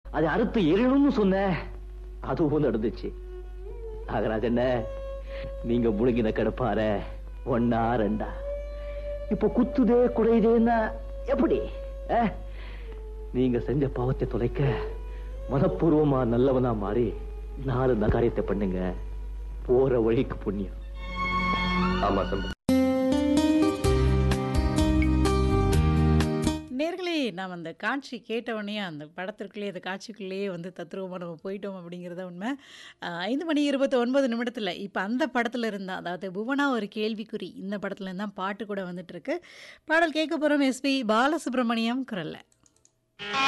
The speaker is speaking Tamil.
அதை அறுத்து எரியணும்னு சொன்னேன் அதுவும் நடந்துச்சு நாகராஜ் என்ன நீங்க முழுங்கின கிடப்பார ஒன்னா ரெண்டா இப்போ குத்துதே குறையுதேன்னா எப்படி அஹ்? நீங்க செஞ்ச பாவத்தை தொலைக்க மனப்பூர்வமா நல்லவனா மாறி நாலு நகாரியத்தை பண்ணுங்க போற வழிக்கு புண்ணியம் ஆமா சம்பு நேர்களே நாம் அந்த காட்சி கேட்டவொடனே அந்த படத்திற்குள்ளேயே அந்த காட்சிக்குள்ளேயே வந்து தத்ரூபமாக நம்ம போயிட்டோம் அப்படிங்கிறத உண்மை ஆஹ் ஐந்து மணி இருபத்தி ஒன்பது நிமிடத்தில் இப்போ அந்த படத்தில் இருந்தால் அதாவது புவனா ஒரு கேள்விக்குறி இந்த படத்துல இருந்தால் தான் பாட்டு கூட வந்துட்டு இருக்கு பாடல் கேட்க போகிறோம் எஸ்பி பாலசுப்ரமணியம் குரல்ல